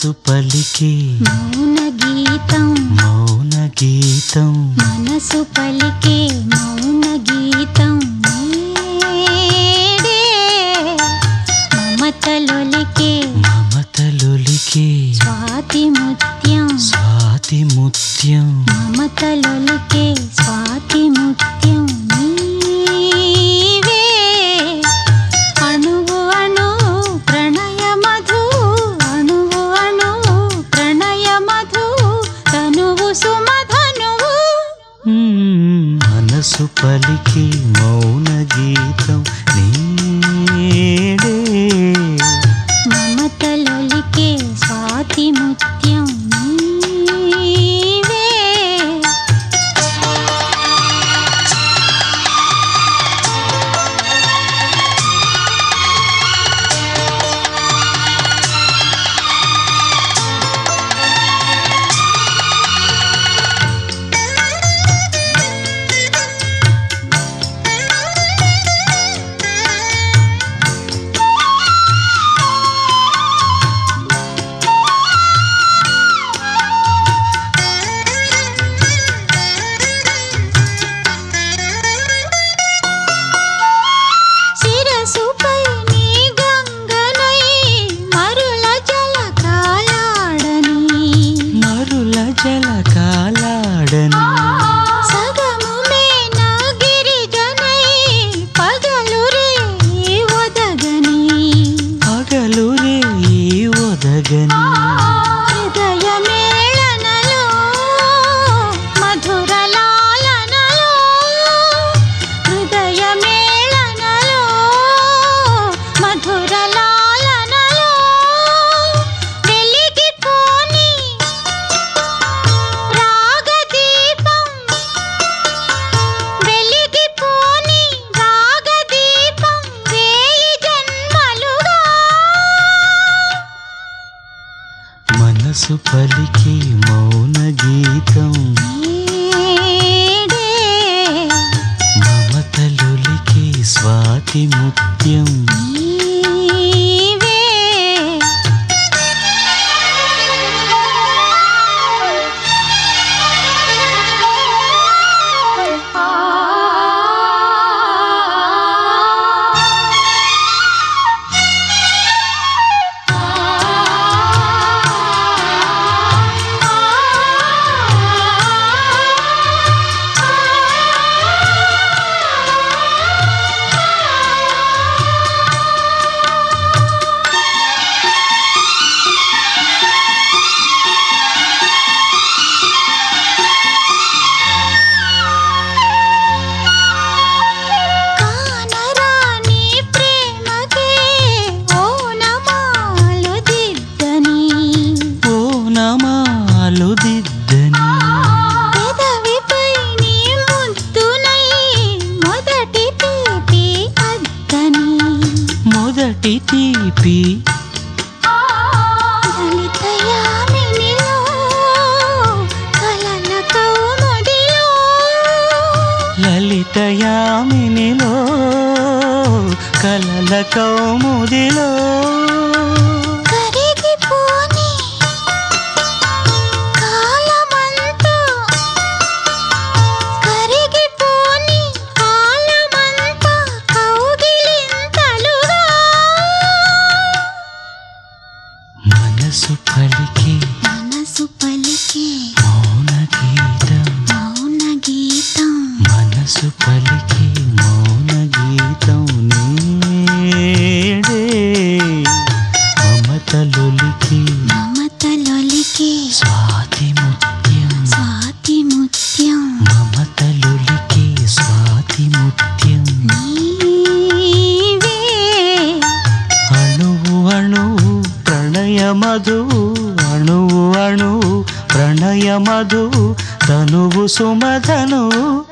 మనసు పలికే మౌన గీతం మౌన గీతం మనసు పలికే మౌన గీతం నేడే మమతలొలికే మమతలొలికే స్వాతి ముత్యం స్వాతి ముత్యం మమతలొలికే స్వాతి ముత్యం నీవే అణువు అణు ప్రణయ మధు అణువు అణు ప్రణయ మధు తనువు సుమధనువు మ్మ్. మనసు పలికే మౌన గీతం నేడే మమతలొలికే స్వాతి ముత్యం నీవే శిరసుపై నీ గంగనై మరుల జల కాలాడని మరుల జల కాలాడని సగము మేన గిరిజనై పగలు రే ఒదగని పగలు రే ఒదగని హృదయ మేళనలో మధుర లాలనలో హృదయ మేళనలో మధుర లాలనలో వెలిగిపోని రాగదీపం వెలిగిపోని రాగదీపం వేయి జన్మలుగా మనసు పలికే మౌన గీతం నేడే మమతలొలికే స్వాతి ముత్యం నీవే కానరాని ప్రేమకే ఓనమాలు దిద్దని ఓ నమాలు దిద్దని పెదవిపై నీ ముద్దునై మొదటి తీపి అద్దని మొదటి తీపి లలిత యామినిలో కలల కౌముదిలో లలితయామినిలో కలల కౌముదిలో కరిగిపోని కాలమంతా కరిగిపోని కాలమంతా కౌగిలింతలుగా మనసు పలికే మనసు పలికే మౌన గీతం మౌన గీతం మనసు పలికే మౌన గీతం నేడే మమతలొలికి మమతలొలికే స్వాతి ముత్యం స్వాతి ముత్యం మమతలొలికి స్వాతి ముత్యం నీవే అణువు అణువు ప్రణయ మధువు అణువు అణువు ప్రణయ మధువు తనువు సుమధనువు